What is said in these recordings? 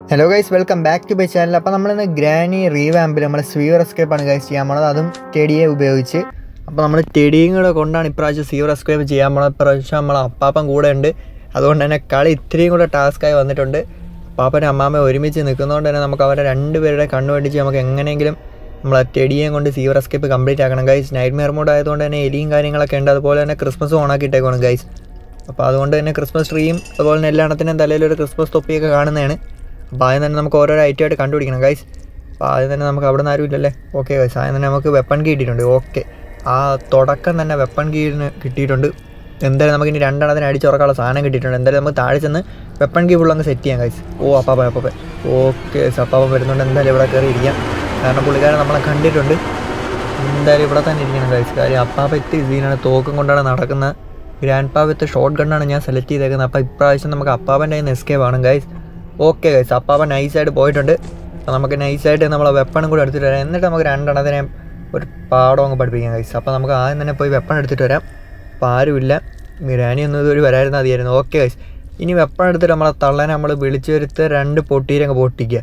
Hello guys welcome back to my channel അപ്പോൾ നമ്മളിന്ന് granny റീവാമ്പിൽ നമ്മൾ സ്വീവർ എസ്കേപ്പ് ആണ് ഗൈസ് ചെയ്യാൻ പോണത് അതും ടെഡിയെ ഉപയോഗിച്ച് അപ്പോൾ നമ്മൾ ടെഡിയും കൂടെ കൊണ്ടാണ് ഇപ്രാവശ്യം സ്വീവർ എസ്കേപ്പ് ചെയ്യാൻ പോണത് ഇപ്രാവശ്യം നമ്മളെ അപ്പാപ്പൻ കൂടെ ഉണ്ട് അതുകൊണ്ട് തന്നെ കളി ഇത്രയും കൂടെ ടാസ്ക്കായി വന്നിട്ടുണ്ട് അപ്പാപ്പനും അമ്മാമ്മ ഒരുമിച്ച് നിൽക്കുന്നതുകൊണ്ട് തന്നെ നമുക്ക് അവരെ രണ്ടുപേരുടെ കണ്ണു വെട്ടിച്ച് നമുക്ക് എങ്ങനെയെങ്കിലും നമ്മളെ ടെഡിയെയും കൊണ്ട് സീവർ എസ്കേപ്പ് കംപ്ലീറ്റ് ആക്കണം ഗൈസ് നൈറ്റ് മെയർ മോഡ് ആയതുകൊണ്ട് തന്നെ എലിയും കാര്യങ്ങളൊക്കെ ഉണ്ട് അതുപോലെ തന്നെ ക്രിസ്മസ് ഓണാക്കിയിട്ടേക്കാണ് ഗൈസ് അപ്പോൾ അതുകൊണ്ട് തന്നെ ക്രിസ്മസ് ട്രീയും അതുപോലെ തന്നെ എല്ലാത്തിനും തലയിൽ ഒരു ക്രിസ്മസ് തൊപ്പിയൊക്കെ കാണുന്നതാണ് അപ്പോൾ ആദ്യം തന്നെ നമുക്ക് ഓരോരോ ഐറ്റമായിട്ട് കണ്ടുപിടിക്കണം ഗൈസ് അപ്പോൾ ആദ്യം തന്നെ നമുക്ക് അവിടെ നിന്ന് ആരും ഇല്ലല്ലേ ഓക്കെ ഗൈസ് ആദ്യം തന്നെ നമുക്ക് വെപ്പൺ കീ കിട്ടിയിട്ടുണ്ട് ഓക്കെ ആ തുടക്കം തന്നെ വെപ്പൺ കീന് കിട്ടിയിട്ടുണ്ട് എന്തായാലും നമുക്ക് ഇനി രണ്ടെണ്ണത്തിന് അടിച്ചുറക്കാനുള്ള സാധനം കിട്ടിയിട്ടുണ്ട് എന്തായാലും നമുക്ക് താഴെ ചെന്ന് വെപ്പൺ കീ ഫുള്ള് അങ്ങ് സെറ്റ് ചെയ്യാം ഗൈസ് ഓ അപ്പാപ്പ അപ്പാപ്പ ഓക്കെ അപ്പാപ്പ വരുന്നുണ്ട് എന്തായാലും ഇവിടെ കയറി ഇരിക്കാം കാരണം പുള്ളിക്കാരൻ നമ്മളെ കണ്ടിട്ടുണ്ട് എന്തായാലും ഇവിടെ തന്നെ ഇരിക്കണം ഗൈസ് കാര്യം അപ്പാപ്പ എത്തി സീനാണ് തോക്കും കൊണ്ടാണ് നടക്കുന്നത് ഗ്രാൻഡ് പാ വിത്ത് ഷോർട്ട് ഗണ്ണാണ് ഞാൻ സെലക്ട് ചെയ്തേക്കുന്നത് അപ്പോൾ ഇപ്രാവശ്യം നമുക്ക് അപ്പാപ്പൻ്റെ കയ്യിൽ നിന്ന് എസ്കേപ്പ് ആണ് ഗൈസ് ഓക്കെ ഗൈസ് അപ്പാപ്പൻ നൈസായിട്ട് പോയിട്ടുണ്ട് അപ്പോൾ നമുക്ക് നൈസായിട്ട് നമ്മളെ വെപ്പണും കൂടെ എടുത്തിട്ട് വരാം എന്നിട്ട് നമുക്ക് രണ്ടെണ്ണത്തിനെ ഒരു പാടം അങ്ങ് പഠിപ്പിക്കാം ഗൈസ് അപ്പോൾ നമുക്ക് ആദ്യം തന്നെ പോയി വെപ്പൺ എടുത്തിട്ട് വരാം അപ്പോൾ ആരുമില്ല ഗ്രാനി ഒന്നും ഇതുവരെ വരായിരുന്ന മതിയായിരുന്നു ഓക്കെ ഗൈസ് ഇനി വെപ്പൺ എടുത്തിട്ട് നമ്മളെ തള്ളനെ നമ്മൾ വിളിച്ചു വരുത്ത് രണ്ട് പൊട്ടീരങ്ങ് പൊട്ടിക്കുക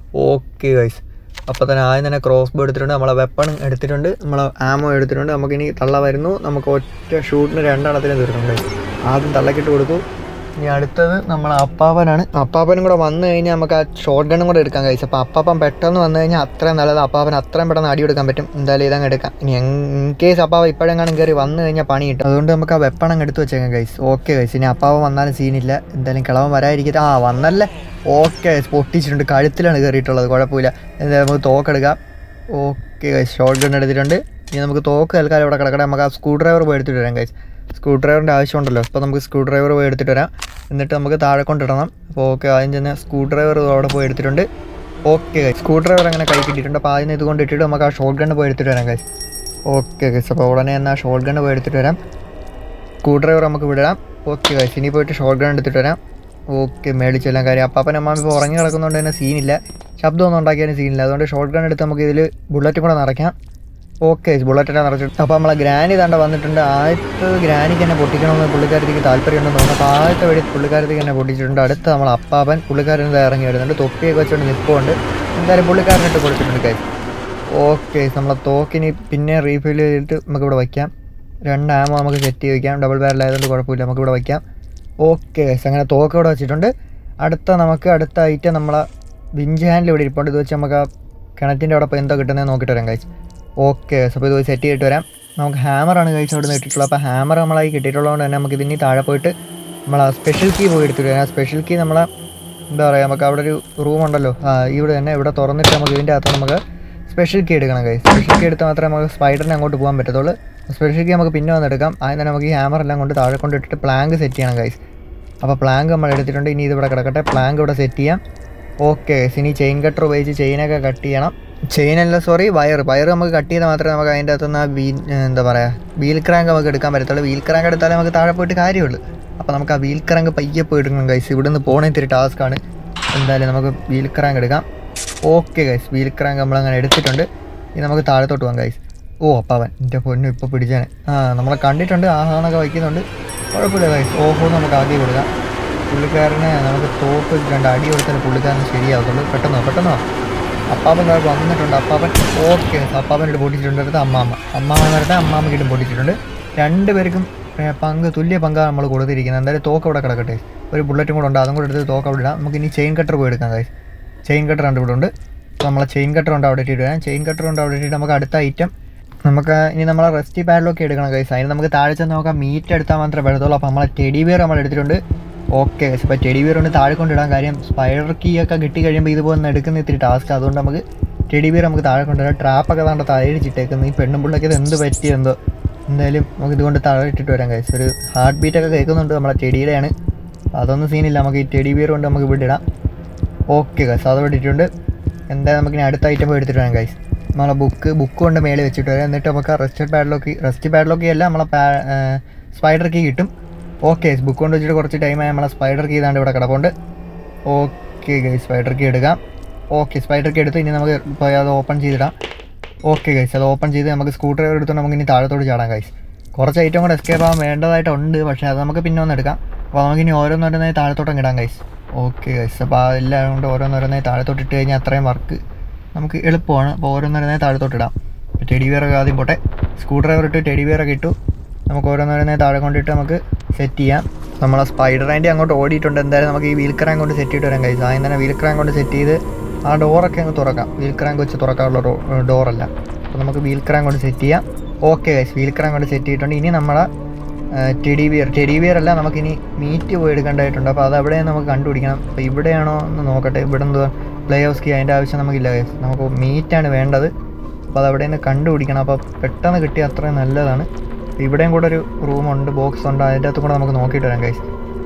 ഓക്കെ ഗൈസ് അപ്പോൾ തന്നെ ആദ്യം തന്നെ ക്രോസ് ബോ എടുത്തിട്ടുണ്ട് നമ്മളെ വെപ്പൺ എടുത്തിട്ടുണ്ട് നമ്മളെ ആമോ എടുത്തിട്ടുണ്ട് നമുക്കിനി തള്ള വരുന്നു നമുക്ക് ഒറ്റ ഷൂട്ടിന് രണ്ടെണ്ണത്തിന് തീർക്കുന്നുണ്ട് ആദ്യം തള്ളക്കിട്ട് കൊടുത്തു ഇനി അടുത്തത് നമ്മളെ അപ്പാപ്പനാണ് അപ്പാപ്പനും കൂടെ വന്നു കഴിഞ്ഞാൽ നമുക്ക് ആ ഷോർട്ട് ഗണ്ണും കൂടെ എടുക്കാൻ കഴിച്ചു അപ്പോൾ അപ്പാപ്പൻ പെട്ടെന്ന് വന്നു കഴിഞ്ഞാൽ അത്രയും നല്ലത് അപ്പാപ്പൻ അത്രയും പെട്ടെന്ന് അടി കൊടുക്കാൻ പറ്റും എന്തായാലും ഇതങ്ങ് എടുക്കാം ഇനി ഇൻ കേസ് അപ്പാപ്പ ഇപ്പോഴെങ്ങാനും കയറി വന്നു കഴിഞ്ഞാൽ പണി കിട്ടും അതുകൊണ്ട് നമുക്ക് ആ വെപ്പൺ അങ്ങ് എടുത്ത് വെച്ചേക്കാം ഗൈസ് ഓക്കെ ഗൈസ് ഇനി അപ്പാപ്പൻ വന്നാലും സീനില്ല എന്തായാലും കിളവൻ വരാതിരിക്കട്ടെ ആ വന്നല്ലേ ഓക്കെ പൊട്ടിച്ചിട്ടുണ്ട് കഴുത്തിലാണ് കയറിയിട്ടുള്ളത് കുഴപ്പമില്ല എന്തായാലും നമുക്ക് തോക്കെടുക്കാം ഓക്കെ ഗൈസ് ഷോർട്ട് ഗൺ എടുത്തിട്ടുണ്ട് ഇനി നമുക്ക് തോക്ക് തൽക്കാലം ഇവിടെ കിടക്കട്ടെ നമുക്ക് ആ സ്ക്രൂ ഡ്രൈവർ പോയി എടുത്തിട്ട് വരാം ഗൈസ് സ്ക്രൂ ഡ്രൈവറിൻ്റെ ആവശ്യമുണ്ടല്ലോ അപ്പോൾ നമുക്ക് സ്ക്രൂ ഡ്രൈവർ പോയി എടുത്തിട്ട് വരാം എന്നിട്ട് നമുക്ക് താഴെ കൊണ്ടിടണം അപ്പോൾ ഓക്കെ ആദ്യം തന്നെ സ്ക്രൂ ഡ്രൈവർ അവിടെ പോയി എടുത്തിട്ടുണ്ട് ഓക്കെ ഗൈസ് സ്ക്രൂ ഡ്രൈവർ അങ്ങനെ കൈ കിട്ടിയിട്ടുണ്ട് അപ്പോൾ ആദ്യം ഇത് കൊണ്ട് ഇട്ടിട്ട് നമുക്ക് ആ ഷോർട്ട് ഗണ്ണ് പോയി എടുത്തിട്ട് വരാം ഗൈസ് ഓക്കെ ഗൈസ് അപ്പോൾ ഉടനെ എന്നാൽ ഷോർട്ട് ഗണ്ണ് പോയി എടുത്തിട്ട് വരാം സ്ക്രൂ ഡ്രൈവർ നമുക്ക് വിടാം ഓക്കെ ഗൈസ് ഇനി പോയിട്ട് ഷോർട്ട് ഗൺ എടുത്തിട്ട് വരാം ഓക്കെ മേടിച്ചെല്ലാം കാര്യം അപ്പാപ്പൻ അമ്മ ഇപ്പോൾ ഉറങ്ങി കിടക്കുന്നതുകൊണ്ട് തന്നെ സീനില്ല ശബ്ദമൊന്നും ഉണ്ടാക്കിയാലും സീനില്ല അതുകൊണ്ട് ഷോർട്ട് ഗൺ എടുത്ത് നമുക്ക് ഇതിൽ ബുള്ളറ്റും കൂടെ നിറയ്ക്കാം ഓക്കെ ബുള്ളറ്റിനെ നിറച്ചിട്ട് അപ്പോൾ നമ്മളെ ഗ്രാനി തണ്ട വന്നിട്ടുണ്ട് ആദ്യത്തെ ഗ്രാനിക്ക് തന്നെ പൊട്ടിക്കണമെന്ന് പുള്ളിക്കാരത്തേക്ക് താല്പര്യമുണ്ടെന്ന് തോന്നുന്നു അപ്പോൾ ആദ്യത്തെ വെടി പുള്ളിക്കാരത്തേക്ക് തന്നെ പൊട്ടിച്ചിട്ടുണ്ട് അടുത്ത നമ്മൾ അപ്പാപ്പൻ പുള്ളിക്കാരൻ ഇത് ഇറങ്ങി വരുന്നുണ്ട് തൊപ്പിയൊക്കെ വെച്ചുകൊണ്ട് നിൽപ്പുണ്ട് എന്തായാലും പുള്ളിക്കാരനിട്ട് കൊടുത്തിട്ടുണ്ട് കാര്യം ഓക്കെ നമ്മളെ തോക്കിനി പിന്നെ റീഫിൽ ചെയ്തിട്ട് നമുക്കിവിടെ വയ്ക്കാം രണ്ട് ആമോ നമുക്ക് സെറ്റ് ചെയ്ത് വയ്ക്കാം ഡബിൾ ബാരൽ ആയതുകൊണ്ട് കുഴപ്പമില്ല നമുക്കിവിടെ വയ്ക്കാം ഓക്കെ അങ്ങനെ തോക്ക് ഇവിടെ വെച്ചിട്ടുണ്ട് അടുത്ത നമുക്ക് അടുത്ത ഐറ്റം നമ്മളെ വിഞ്ച് ഹാൻഡിൽ ഇവിടെ ഇരിപ്പുണ്ട് ഇത് വെച്ച് നമുക്ക് ആ കിണറ്റിൻ്റെ അവിടെ പോയി എന്തോ കിട്ടുന്നത് നോക്കിയിട്ട് വരാം കഴിച്ച് ഓക്കെ അപ്പോൾ ഇത് സെറ്റ് ചെയ്തിട്ട് വരാം നമുക്ക് ഹാമറാണ് കഴിച്ച് അവിടെ നിന്ന് ഇട്ടിട്ടുള്ളത് അപ്പോൾ ഹാമർ നമ്മളായി കിട്ടിയിട്ടുള്ളതുകൊണ്ട് തന്നെ നമുക്ക് ഇതിന് താഴെ പോയിട്ട് നമ്മൾ ആ സ്പെഷ്യൽ കീ പോയി എടുത്തിട്ട് വരാം ആ സ്പെഷ്യൽ കീ നമ്മളെ എന്താ പറയുക നമുക്ക് അവിടെ ഒരു റൂം ഉണ്ടല്ലോ ആ ഇവിടെ തന്നെ ഇവിടെ തുറന്നിട്ട് നമുക്ക് ഇതിൻ്റെ അകത്ത് നമുക്ക് സ്പെഷ്യൽ കീ എടുക്കണം കൈ സ്പെഷ്യൽ കീ എടുത്താൽ മാത്രമേ നമുക്ക് സ്പൈഡറിനെ അങ്ങോട്ട് പോകാൻ പറ്റത്തുള്ളൂ സ്പെഷ്യൽ കീ നമുക്ക് പിന്നെ വന്നെടുക്കാം ആദ്യം തന്നെ നമുക്ക് ഈ ഹാമർ എല്ലാം കൊണ്ട് താഴെ കൊണ്ട് ഇട്ടിട്ട് പ്ലാങ്ക് സെറ്റ് ചെയ്യണം ഗൈസ് അപ്പോൾ പ്ലാങ്ക് നമ്മൾ എടുത്തിട്ടുണ്ട് ഇനി ഇതിവിടെ കിടക്കട്ടെ പ്ലാങ്ക് ഇവിടെ സെറ്റ് ചെയ്യാം ഓക്കെ ഇനി ചെയിൻ കട്ടർ ഉപയോഗിച്ച് ചെയിനൊക്കെ കട്ട് ചെയ്യണം ചെയിനല്ല സോറി വയർ വയർ നമുക്ക് കട്ട് ചെയ്താൽ മാത്രമേ നമുക്ക് അതിൻ്റെ അകത്തുനിന്ന് ആ വീൽ എന്താ പറയുക വീൽ ക്രാങ്ക് നമുക്ക് എടുക്കാൻ പറ്റത്തുള്ളൂ വീൽ ക്രാങ്ക് എടുത്താലേ നമുക്ക് താഴെ പോയിട്ട് കാര്യമുള്ളൂ അപ്പോൾ നമുക്ക് ആ വീൽ ക്രാങ്ക് പയ്യെ പോയി എടുക്കണം ഗൈസ് ഇവിടുന്ന് പോകണേ ഇത്തിരി ടാസ്ക്കാണ് എന്തായാലും നമുക്ക് വീൽ ക്രാങ്ക് എടുക്കാം ഓക്കെ ഗൈസ് വീൽ ക്രാങ്ക് നമ്മളങ്ങനെ എടുത്തിട്ടുണ്ട് ഇനി നമുക്ക് താഴത്തോട്ട് പോകാം ഗൈസ് ഓ അപ്പാവൻ എൻ്റെ പൊന്നു ഇപ്പോൾ പിടിച്ചാണ് ആ നമ്മളെ കണ്ടിട്ടുണ്ട് ആഹാന്നൊക്കെ വയ്ക്കുന്നുണ്ട് കുഴപ്പമില്ല ഗൈസ് ഓഹോ നമുക്ക് ആദ്യം കൊടുക്കാം പുള്ളിക്കാരനെ നമുക്ക് തോക്ക് രണ്ട് അടി കൊടുത്താൽ പുള്ളിക്കാരന് ശരിയാവത്തുള്ളൂ പെട്ടെന്ന് വാ, പെട്ടെന്ന് വാ. അപ്പാപ്പൻ അവിടെ വന്നിട്ടുണ്ട് അപ്പാപ്പൻ ഓക്കെ അപ്പാപ്പനിട്ട് പൊട്ടിച്ചിട്ടുണ്ട് അടുത്ത് അമ്മാമ്മ അമ്മാമ്മ നേരത്തെ അമ്മാമ്മക്കിട്ടും പൊട്ടിച്ചിട്ടുണ്ട് രണ്ടുപേർക്കും ഏ, പങ്ക് തുല്യ പങ്കാണ് നമ്മൾ കൊടുത്തിരിക്കുന്നത് എന്തായാലും തോക്ക് അവിടെ കിടക്കട്ടെ ഒരു ബുള്ളറ്റും കൂടെ ഉണ്ട് അതും കൂടെ എടുത്ത് തോക്ക് അവിടെ ഇടാം നമുക്ക് ഇനി ചെയിൻ കട്ടർ പോയി എടുക്കാം ഗൈസ് ചെയിൻ കട്ടർ ഉണ്ട് ഇവിടെ ഉണ്ട് അപ്പോൾ നമ്മളെ ചെയിൻ കട്ടർ ഉണ്ട് അവിടെ ഇട്ടിട്ട് വരാം ചെയിൻ കട്ടർ ഉണ്ട് അവിടെ ഇട്ടിട്ട് നമുക്ക് അടുത്ത ഐറ്റം നമുക്ക് ഇനി നമ്മളെ റെസ്റ്റി പാഡിലൊക്കെ എടുക്കണം കൈസ് അതിന് നമുക്ക് താഴെ ചെന്ന് നോക്കാം മീറ്റ് എടുത്താൽ മാത്രമേ പറ്റത്തുള്ളൂ അപ്പോൾ നമ്മളെ ടെഡി ബിയർ നമ്മൾ എടുത്തിട്ടുണ്ട് ഓക്കെ ഇപ്പോൾ ടെഡി ബിയർ കൊണ്ട് താഴെ കൊണ്ടിടാൻ കാര്യം സ്പൈഡർ കീ ഒക്കെ കിട്ടി കഴിയുമ്പോൾ ഇതുപോലെ ഒന്ന് എടുക്കുന്ന ഇത്തിരി ടാസ്ക് അതുകൊണ്ട് നമുക്ക് ടെഡി ബിയർ നമുക്ക് താഴെ കൊണ്ടുവരാം ട്രാപ്പൊക്കെ താണ്ട തലയിടിച്ചിട്ടേക്കുന്നത് ഈ പെണ്ണും പിള്ളേക്ക് ഇത് എന്ത് പറ്റിയെന്തോ എന്തായാലും നമുക്ക് ഇതുകൊണ്ട് താഴെ ഇട്ടിട്ട് വരാം കൈസ് ഒരു ഹാർട്ട് ബീറ്റ് ഒക്കെ കേൾക്കുന്നുണ്ട് നമ്മളെ ടെഡിയുടെയാണ് അതൊന്നും സീനില്ല നമുക്ക് ഈ ടെഡി ബിയർ കൊണ്ട് നമുക്ക് ഇവിടെ ഇടാം ഓക്കെ ഗൈസ് അത് ഇട്ടിട്ടുണ്ട് എന്തായാലും നമുക്ക് ഇനി അടുത്ത ഐറ്റം പോയി എടുത്തിട്ട് വരാം ഗൈസ് നമ്മളെ ബുക്ക് ബുക്ക് കൊണ്ട് മേലെ വെച്ചിട്ട് വരാം എന്നിട്ട് നമുക്ക് റെസ്റ്റഡ് പാഡിലോക്ക് റെസ്റ്റ് പാഡിലോക്ക് അല്ല നമ്മളെ സ്പൈഡർ കീ കിട്ടും ഓക്കെ ബുക്ക് കൊണ്ട് വെച്ചിട്ട് കുറച്ച് ടൈമായി നമ്മളെ സ്പൈഡർ കീ ഇതാണ്ട് ഇവിടെ കിടപ്പുണ്ട് ഓക്കെ ഗൈസ് സ്പൈഡർ കീ എടുക്കാം ഓക്കെ സ്പൈഡർ കീ എടുത്ത് ഇനി നമുക്ക് പോയി അത് ഓപ്പൺ ചെയ്തിടാം ഓക്കെ ഗൈസ് അത് ഓപ്പൺ ചെയ്ത് നമുക്ക് സ്ക്രൂ ഡ്രൈവർ എടുത്തുകൊണ്ട് നമുക്ക് ഇനി താഴത്തോട്ട് ചാടാം ഗൈസ് കുറച്ച് ഐറ്റം കൂടെ എസ്കേപ്പ് ആവാൻ വേണ്ടതായിട്ടുണ്ട് പക്ഷേ അത് നമുക്ക് പിന്നെ ഒന്ന് എടുക്കാം അപ്പോൾ നമുക്കിനി ഓരോന്നോരോന്നായി താഴത്തോട്ടം ഇടാം ഗൈസ് ഓക്കെ ഗൈസ് അപ്പോൾ എല്ലാം കൊണ്ട് ഓരോന്നോരോന്നായി താഴത്തോട്ട് ഇട്ട് കഴിഞ്ഞാൽ അത്രയും വർക്ക് നമുക്ക് എളുപ്പമാണ് അപ്പോൾ ഓരോന്നോരോന്നായി താഴത്തോട്ട് ഇടാം ടെഡി വിയറൊക്കെ ആദ്യം പോട്ടെ സ്ക്രൂ ഡ്രൈവർ ഇട്ട് ടെഡി വിയറൊക്കെ ഇട്ടു നമുക്ക് ഓരോന്നോരോന്നായി താഴെ കൊണ്ടിട്ട് നമുക്ക് സെറ്റ് ചെയ്യാം നമ്മളെ സ്പൈഡർ ആൻറ്റി അങ്ങോട്ട് ഓടിയിട്ടുണ്ട് എന്തായാലും നമുക്ക് ഈ വീൽ ക്രാങ്ക് കൊണ്ട് സെറ്റ് ചെയ്തിട്ട് വരാം കൈസ് ആദ്യം തന്നെ വീൽ ക്രാങ്ക് കൊണ്ട് സെറ്റ് ചെയ്ത് ആ ഡോറൊക്കെ അങ്ങ് തുറക്കാം വീൽ ക്രാങ്ക് വെച്ച് തുറക്കാനുള്ള ഡോറല്ല അപ്പോൾ നമുക്ക് വീൽ ക്രാങ്ക് കൊണ്ട് സെറ്റ് ചെയ്യാം ഓക്കെ ഗൈസ് വീൽ ക്രാങ്ക് കൊണ്ട് സെറ്റ് ചെയ്തിട്ടുണ്ട് ഇനി നമ്മളെ ടെഡി ബിയർ ടെഡി ബിയർ അല്ല നമുക്കിനി മീറ്റ് പോയി എടുക്കേണ്ടതായിട്ടുണ്ട് അപ്പോൾ അത് എവിടെ നമുക്ക് കണ്ടുപിടിക്കണം അപ്പോൾ ഇവിടെയാണോ എന്ന് നോക്കട്ടെ ഇവിടെ എന്തുവാ പ്ലേ ഹൗസ് കീ അതിൻ്റെ ആവശ്യം നമുക്കില്ല ഗൈസ് നമുക്ക് മീറ്റാണ് വേണ്ടത് അപ്പോൾ അത് അവിടെ നിന്ന് കണ്ടുപിടിക്കണം അപ്പോൾ പെട്ടെന്ന് കിട്ടിയ അത്രയും നല്ലതാണ് അപ്പോൾ ഇവിടെയും കൂടെ ഒരു റൂമുണ്ട് ബോക്സ് ഉണ്ട് അതിൻ്റെ അകത്തും കൂടെ നമുക്ക് നോക്കിയിട്ട് വരാം ഗൈസ്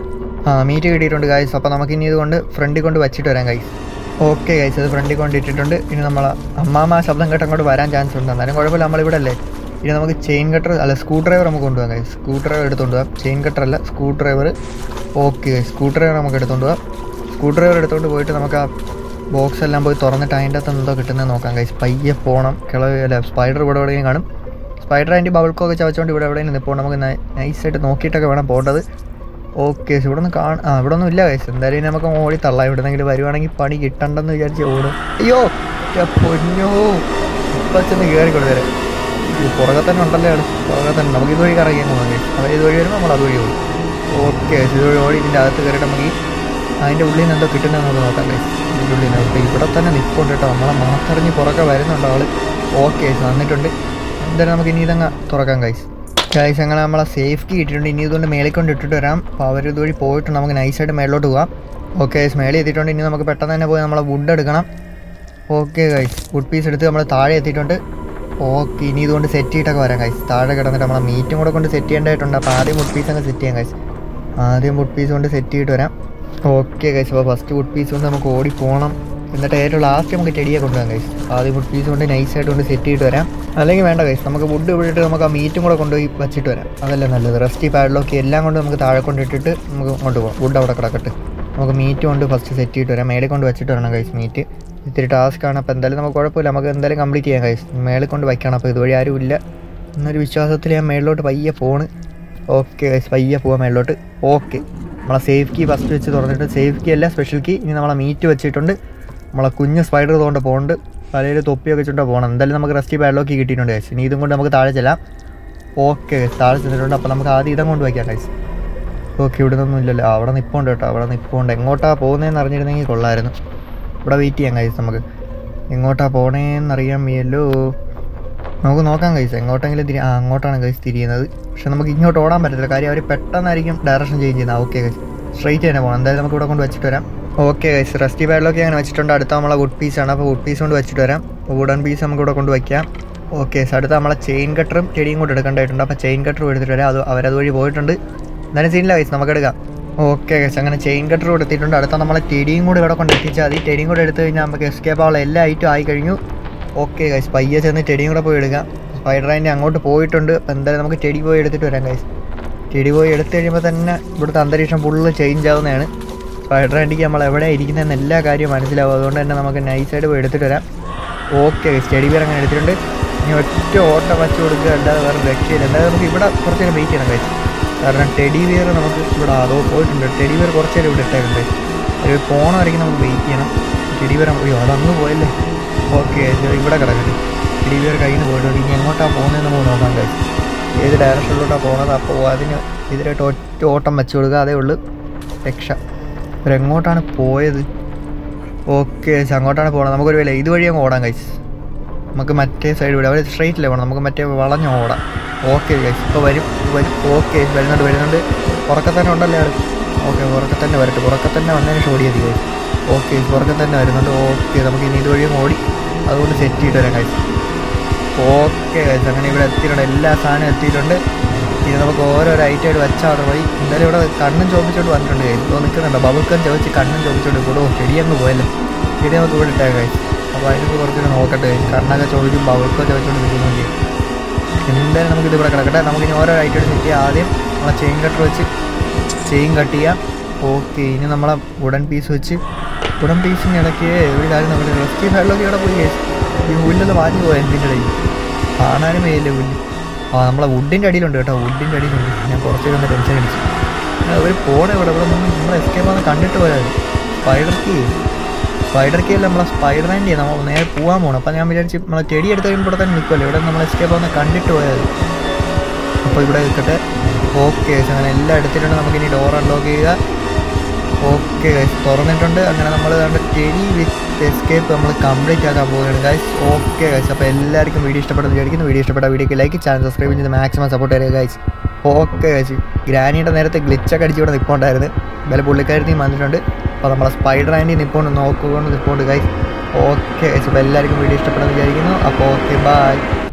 ആ മീറ്റ് കിട്ടിയിട്ടുണ്ട് ഗൈസ് അപ്പോൾ നമുക്ക് ഇനി ഇതുകൊണ്ട് ഫ്രണ്ടിൽ കൊണ്ട് വെച്ചിട്ട് വരാം ഗൈസ് ഓക്കെ ഗൈസ് അത് ഫ്രണ്ടിൽ കൊണ്ട് ഇട്ടിട്ടുണ്ട് ഇനി നമ്മൾ അമ്മാമ്മ ആ ശബ്ദം കേട്ട് അങ്ങോട്ട് വരാൻ ചാൻസ് ഉണ്ട് എന്നാലും കുഴപ്പമില്ല നമ്മളിവിടെ അല്ലേ ഇനി നമുക്ക് ചെയിൻ കട്ടർ അല്ല സ്ക്രൂ ഡ്രൈവർ നമുക്ക് കൊണ്ടുപോകാം ഗൈസ് സ്ക്രൂ ഡ്രൈവർ എടുത്തുകൊണ്ട് പോകാം ചെയിൻ കട്ടർ അല്ല screwdriver okay screwdriver നമുക്ക് എടുത്തുകൊണ്ട് പോകാം സ്ക്രൂ ഡ്രൈവർ എടുത്തുകൊണ്ട് പോയിട്ട് നമുക്ക് ആ ബോക്സ് എല്ലാം പോയി തുറന്നിട്ട് അതിൻ്റെ അകത്ത് എന്തോ കിട്ടുന്നത് നോക്കാം ഗൈസ് പയ്യെ പോകണം കിളവ് അല്ല സ്പൈഡർ ഇവിടെ എവിടെയും കാണും സ്പൈഡർ അതിൻ്റെ ബബിൾക്കൊക്കെ ചവച്ചുകൊണ്ട് ഇവിടെ എവിടെയും നിൽപ്പോൾ നമുക്ക് നൈസായിട്ട് നോക്കിയിട്ടൊക്കെ വേണം പോകേണ്ടത് ഓക്കെ ഇവിടെ നിന്ന് കാണ ആ ഇവിടെ ഒന്നും ഇല്ല കൈസ് എന്തായാലും ഇനി നമുക്ക് ഓടി തള്ളാം ഇവിടെ നിന്നെങ്കിലും വരുവാണെങ്കിൽ പണി കിട്ടണ്ടെന്ന് വിചാരിച്ച് ഓടും അയ്യോ ഛെ, പൊന്നോ ഇപ്പം ചെന്ന് കയറി കൊടുത്തരാം പുറകെ തന്നെ ഉണ്ടല്ലേ ആള് പുറകെ തന്നെ നമുക്ക് ഇതുവഴി കറങ്ങിയാൽ പോകാം ഗൈസ് അവർ ഇതുവഴി വരുമ്പോൾ നമ്മൾ അതുവഴി ഓടും ഓക്കെ ഇതുവഴി ഓടി ഇതിൻ്റെ അകത്ത് കയറിയിട്ട് നമുക്ക് ഈ അതിൻ്റെ ഉള്ളിൽ നിന്ന് എന്തോ കിട്ടുന്നത് നമുക്ക് നോക്കാം ഗൈസ് ഇതിൻ്റെ ഉള്ളിൽ നിന്ന് അപ്പോൾ ഇവിടെ തന്നെ നിൽപ്പുണ്ട് കേട്ടോ നമ്മളെ മാത്തറിഞ്ഞ് പുറകെ വരുന്നുണ്ട് ആള് ഓക്കെ വന്നിട്ടുണ്ട് എന്തായാലും നമുക്ക് ഇനി ഇതങ്ങ് തുറക്കാം ഗൈസ് ഗൈസ് അങ്ങനെ നമ്മളെ സേഫ്റ്റി കിട്ടിയിട്ടുണ്ട് ഇനി ഇതുകൊണ്ട് മേളിൽ കൊണ്ട് ഇട്ടിട്ട് വരാം അപ്പോൾ അവർ ഇതുവഴി പോയിട്ട് നമുക്ക് നൈസായിട്ട് മേളിലോട്ട് പോകാം ഓക്കെ ഗൈസ് മേളിൽ എത്തിയിട്ടുണ്ട് ഇനി നമുക്ക് പെട്ടെന്ന് തന്നെ പോയി നമ്മളെ വുഡ് എടുക്കണം ഓക്കെ ഗൈസ് വുഡ് പീസ് എടുത്ത് നമ്മൾ താഴെ എത്തിയിട്ടുണ്ട് ഓക്കെ ഇനി ഇതുകൊണ്ട് സെറ്റ് ചെയ്തിട്ടൊക്കെ വരാം ഗൈസ് താഴെ കിടന്നിട്ട് നമ്മളെ മീറ്റും കൂടെ കൊണ്ട് സെറ്റ് ചെയ്യേണ്ടതായിട്ടുണ്ട് അപ്പോൾ ആദ്യം വുഡ് പീസ് അങ്ങ് സെറ്റ് ചെയ്യാം ഗൈസ് ആദ്യം വുഡ് പീസ് കൊണ്ട് സെറ്റ് ചെയ്തിട്ട് വരാം ഓക്കെ ഗൈസ് അപ്പോൾ ഫസ്റ്റ് വുഡ് പീസ് കൊണ്ട് നമുക്ക് ഓടി പോകണം എന്നിട്ട് ഏറ്റവും ലാസ്റ്റ് നമുക്ക് ടെടിയെ കൊണ്ടുപോകാം ഗൈസ് ആദ്യം വുഡ് പീസ് കൊണ്ട് നൈസായിട്ട് കൊണ്ട് സെറ്റ് ചെയ്തിട്ട് വരാം അല്ലെങ്കിൽ വേണ്ട ഗൈസ് നമുക്ക് വുഡ് ഇവിടിട്ട് നമുക്ക് ആ മീറ്റും കൂടെ കൊണ്ടുപോയി വെച്ചിട്ട് വരാം അതല്ലേ നല്ലത് റെസ്റ്റി പാഡിലൊക്കെ എല്ലാം കൊണ്ട് നമുക്ക് താഴെ കൊണ്ടിട്ടിട്ട് നമുക്ക് കൊണ്ടുപോകാം വുഡ് അവിടെ കിടക്കട്ടെ നമുക്ക് മീറ്റ് കൊണ്ട് ഫസ്റ്റ് സെറ്റ് ചെയ്തിട്ട് വരാം മേളിൽ കൊണ്ട് വെച്ചിട്ട് വരണം ഗൈസ് മീറ്റ് ഇത്തിരി ടാസ്ക് ആണ് അപ്പോൾ എന്തായാലും നമുക്ക് കുഴപ്പമില്ല നമുക്ക് എന്തായാലും കംപ്ലീറ്റ് ചെയ്യാം ഗൈസ് മേളിൽ കൊണ്ട് വയ്ക്കണം അപ്പോൾ ഇതുവഴി ആരും ഇല്ല എന്നൊരു വിശ്വാസത്തിൽ ഞാൻ മേളിലോട്ട് പയ്യെ പോണ് ഓക്കെ ഗൈസ് പയ്യെ പോവാം മേളിലോട്ട് ഓക്കെ നമ്മളെ സേഫ് കീ ഫസ്റ്റ് വെച്ച് തുറന്നിട്ട് സേഫ് കീ അല്ല സ്പെഷ്യൽ കീ ഇനി നമ്മളെ മീറ്റ് വെച്ചിട്ടുണ്ട് നമ്മളെ കുഞ്ഞ് സ്പൈഡർ തോണ്ട് പോകുന്നുണ്ട് തലയിൽ തൊപ്പിയൊക്കെ വെച്ചിട്ട് പോകണം എന്തായാലും നമുക്ക് റെസ്റ്റി പാഡിലോക്കി കിട്ടിയിട്ടുണ്ട് ഗൈസ് ഇനി ഇതും കൊണ്ട് നമുക്ക് താഴെ ചെല്ലാം ഓക്കെ താഴെ ചെന്നിട്ടുണ്ട് അപ്പോൾ നമുക്ക് ആദ്യം ഇതം കൊണ്ട് വയ്ക്കാം ഗൈസ് ഓക്കെ ഇവിടെ നിന്നൊന്നും ഇല്ലല്ലോ അവിടെ നിൽപ്പുണ്ട് കേട്ടോ അവിടെ നിൽപ്പുണ്ട് എങ്ങോട്ടാ പോകുന്നതെന്ന് അറിഞ്ഞിരുന്നെങ്കിൽ കൊള്ളായിരുന്നു ഇവിടെ വെയിറ്റ് ചെയ്യാം കൈസ് നമുക്ക് എങ്ങോട്ടാ പോണേന്ന് അറിയാൻ വയ്യല്ലോ നമുക്ക് നോക്കാം കൈസ് എങ്ങോട്ടെങ്കിലും തിരി ആ അങ്ങോട്ടാണ് കൈസ് തിരിയുന്നത് പക്ഷെ നമുക്ക് ഇങ്ങോട്ട് ഓടാൻ പറ്റത്തില്ല കാര്യം അവർ പെട്ടെന്നായിരിക്കും ഡയറക്ഷൻ ചേഞ്ച് ചെയ്യുന്നത് ഓക്കെ കൈസ് സ്ട്രൈറ്റ് തന്നെ പോകണം എന്തായാലും നമുക്ക് ഇവിടെ കൊണ്ട് വെച്ചിട്ട് വരാം ഓക്കെ കൈസ് റെസ്റ്റി പാഡിലൊക്കെ അങ്ങനെ വെച്ചിട്ടുണ്ട് അടുത്ത നമ്മളെ വുഡ് പീസാണ് അപ്പോൾ വുഡ് പീസ് കൊണ്ട് വെച്ചിട്ട് വരാം അപ്പോൾ വുഡൻ പീസ് നമുക്ക് ഇവിടെ കൊണ്ട് വയ്ക്കാം ഓക്കെ അടുത്ത നമ്മളെ ചെയിൻ കട്ടറും ചെടിയും കൂടെ എടുക്കേണ്ടതായിട്ടുണ്ട് അപ്പോൾ ചെയിൻ കട്ടറും എടുത്തിട്ട് വരാം അത് അവരതുവഴി പോയിട്ടുണ്ട് എന്തായാലും സീനില്ല കൈസ് നമുക്ക് എടുക്കാം ഓക്കെ ഗൈസ് അങ്ങനെ ചെയിൻ കട്ടർ കൊടുത്തിട്ടുണ്ട് അടുത്ത നമ്മളെ ടെടിയും കൂടെ ഇവിടെ കൊണ്ട് എത്തിച്ചാൽ മതി ടെടിയും കൂടെ എടുത്തു കഴിഞ്ഞാൽ നമുക്ക് എസ്കേപ്പ് ആവുള്ള എല്ലാ ഐറ്റും ആയി കഴിഞ്ഞു ഓക്കെ ഗൈസ് പയ്യെ ചെന്ന് ടെടിയും കൂടെ പോയി എടുക്കാം സ്പൈഡർ അതിൻ്റെ അങ്ങോട്ട് പോയിട്ടുണ്ട് അപ്പോൾ എന്തായാലും നമുക്ക് ടെടി പോയി എടുത്തിട്ട് വരാം ഗൈസ് ടെടി പോയി എടുത്തു കഴിയുമ്പോൾ തന്നെ ഇവിടുത്തെ അന്തരീക്ഷം ഫുള്ള് ചേഞ്ച് ആവുന്നതാണ് സ്പൈഡർ ആൻറ്റിക്ക് നമ്മൾ എവിടെ ഇരിക്കുന്നതെന്ന് എല്ലാ കാര്യവും മനസ്സിലാവും അതുകൊണ്ട് തന്നെ നമുക്ക് നൈസായിട്ട് പോയി എടുത്തിട്ട് വരാം ഓക്കെ ഗൈസ് ടെടി പേർ അങ്ങനെ എടുത്തിട്ടുണ്ട് ഇനി ഒറ്റ ഓട്ടം വച്ച് കൊടുക്കുക അല്ലാതെ വേറെ രക്ഷയില്ല എന്തായാലും നമുക്ക് ഇവിടെ കുറച്ച് നേരം വെയിറ്റ് ചെയ്യണം ഗൈസ് കാരണം ടെഡി വിയർ നമുക്ക് ഇവിടെ അതോ പോയിട്ടുണ്ട് ടെഡി വിയർ കുറച്ച് നേരം ഇവിടെ ഇട്ടേക്കുണ്ട് ഒരു പോണമായിരിക്കും നമുക്ക് വെയിറ്റ് ചെയ്യണം ടെഡി വിയർ അയ്യോ അതങ്ങ് പോയല്ലേ ഓക്കെ ഇവിടെ കിടക്കട്ടെ ടെഡി വിയർ കയ്യിൽ നിന്ന് പോയിട്ടുണ്ട് ഇനി എങ്ങോട്ടാണ് പോകുന്നതെന്ന് നമുക്ക് നോക്കാൻ കഴിയും ഏത് ഡയറക്ഷനിലോട്ടാണ് പോകുന്നത് അപ്പോൾ അതിന് ഇതിലായിട്ട് ഒറ്റ ഓട്ടം വെച്ച് കൊടുക്കുക അതേ ഉള്ളൂ രക്ഷ ഇവരെങ്ങോട്ടാണ് പോയത് ഓക്കെ അങ്ങോട്ടാണ് പോകുന്നത് നമുക്കൊരു വില ഇതുവഴി അങ്ങ് ഓടാം കഴിച്ച് നമുക്ക് മറ്റേ സൈഡ് വിടാം അവർ സ്ട്രൈറ്റിലേ പോകണം നമുക്ക് മറ്റേ വളഞ്ഞ് ഓടാം ഓക്കെ ഗൈസ് ഇപ്പോൾ വരും വരും ഓക്കെ വരുന്നുണ്ട് വരുന്നുണ്ട് പുറക്കെ തന്നെ ഉണ്ടല്ലേ ആൾ ഓക്കെ പുറക്കെ തന്നെ വരട്ടെ പുറക്കെ തന്നെ വന്നതിന് ശേഷം ഓടിയത് ഗൈസ് ഓക്കെ പുറക്കെ തന്നെ വരുന്നുണ്ട് ഓക്കെ നമുക്ക് ഇനി ഇതുവഴി അങ്ങ് ഓടി അതുകൊണ്ട് സെറ്റ് ചെയ്തിട്ട് വരാം ഗൈസ് ഓക്കെ ഗൈസ് അങ്ങനെ ഇവിടെ എത്തിയിട്ടുണ്ട് എല്ലാ സാധനവും എത്തിയിട്ടുണ്ട് ഇനി നമുക്ക് ഓരോരോ ഐറ്റമായിട്ട് വെച്ചാൽ പോയി എന്തായാലും ഇവിടെ കണ്ണും ചോദിച്ചോണ്ട് വന്നിട്ടുണ്ട് ഗൈസ് ഇപ്പോൾ നിൽക്കുന്നുണ്ട് ബബിൾക്കം ചോദിച്ച് കണ്ണും ചോദിച്ചോണ്ട് ഇവിടെ ചെടി അങ്ങ് പോയല്ലോ ചെടി നമുക്ക് ഇവിടെ ഇട്ടേ ഗൈസ് അപ്പോൾ അതിനൊക്കെ കുറച്ചുകൂടെ നോക്കട്ടെ guys. കണ്ണൊക്കെ ചോദിക്കും ബബിൾക്കോ ചോദിച്ചോണ്ട് നിൽക്കുന്നുണ്ട് എന്തായാലും നമുക്ക് ഇത് ഇവിടെ കിടക്കട്ടെ നമുക്ക് ഇനി ഓരോ ഐറ്റം സെറ്റ് ചെയ്യാം ആദ്യം നമ്മളെ ചെയിൻ കട്ടർ വെച്ച് ചെയിൻ കട്ട് ചെയ്യാം ഓക്കെ ഇനി നമ്മളെ വുഡൻ പീസ് വെച്ച് വുഡൻ പീസിന് ഇടയ്ക്ക് ഒരു കാര്യം നമ്മൾ റെസ്റ്റി ഫയലിലൊക്കെ ഇവിടെ പോയി guys. ഈ പുല്ലൊന്ന് മാഞ്ഞു പോയ എന്തിൻ്റെ ഇടയിൽ കാണാനും വയ്യല്ലേ പുല്ല് ആ നമ്മളെ വുഡിൻ്റെ അടിയിലുണ്ട് കേട്ടോ വുഡിൻ്റെ അടിയിലുണ്ട് ഞാൻ കുറച്ച് നേരം ടെൻഷൻ അടിച്ചു അവർ പോണേ ഇവിടെ ഇവിടെ നിന്ന് നമ്മൾ എസ്കേപ്പ് ആണെന്ന് കണ്ടിട്ട് പോയാൽ മതി സ്പൈഡർ കീ സ്പൈഡർ കീ അല്ല നമ്മളെ സ്പൈഡർ ആൻഡി നമ്മൾ നേരെ പോകാൻ പോകണം അപ്പം ഞാൻ വിചാരിച്ച് നമ്മളെ ചെടി എടുത്ത് കഴിയുമ്പോൾ തന്നെ നിൽക്കുമല്ലോ ഇവിടെ നമ്മൾ എസ്കേപ്പ് ഒന്ന് കണ്ടിട്ട് പോയത് അപ്പോൾ ഇവിടെ നിൽക്കട്ടെ ഓക്കെ അങ്ങനെ എല്ലാം എടുത്തിട്ടുണ്ട് നമുക്കിനി ഡോർ അൺലോക്ക് ചെയ്യുക ഓക്കെ ഗൈസ് തുറന്നിട്ടുണ്ട് അങ്ങനെ നമ്മൾ കണ്ട് ടെടി വിത്ത് എസ്കേപ്പ് നമ്മൾ കംപ്ലീറ്റ് ആക്കാൻ പോവുകയാണ് ഗൈസ് ഓക്കെ ഗൈസ് അപ്പോൾ എല്ലാവർക്കും വീഡിയോ ഇഷ്ടപ്പെടുന്ന വിചാരിക്കുന്നു വീഡിയോ ഇഷ്ടപ്പെട്ട വീഡിയോക്ക് ലൈക്ക് ചാനൽ സബ്സ്ക്രൈബ് ചെയ്ത് മാക്സിമം സപ്പോർട്ട് ചെയ്യുക ഗൈസ് ഓക്കെ ഗൈസ് ഗ്രാനിയുടെ നേരത്തെ ഗ്ലിച്ചൊക്കെ അടിച്ച് ഇവിടെ നിൽപ്പുണ്ടായിരുന്നു വില പുള്ളിക്കാരത്തി വന്നിട്ടുണ്ട് അപ്പോൾ നമ്മളെ സ്പൈഡർ ആൻറ്റി നിൽപ്പുണ്ട് നോക്കുകൊണ്ട് നിൽപ്പുണ്ട് ഗൈസ് ഓക്കെ ഗൈസ് അപ്പോൾ എല്ലാവർക്കും വീഡിയോ ഇഷ്ടപ്പെടുന്ന വിചാരിക്കുന്നു അപ്പോൾ ഓക്കെ ബൈ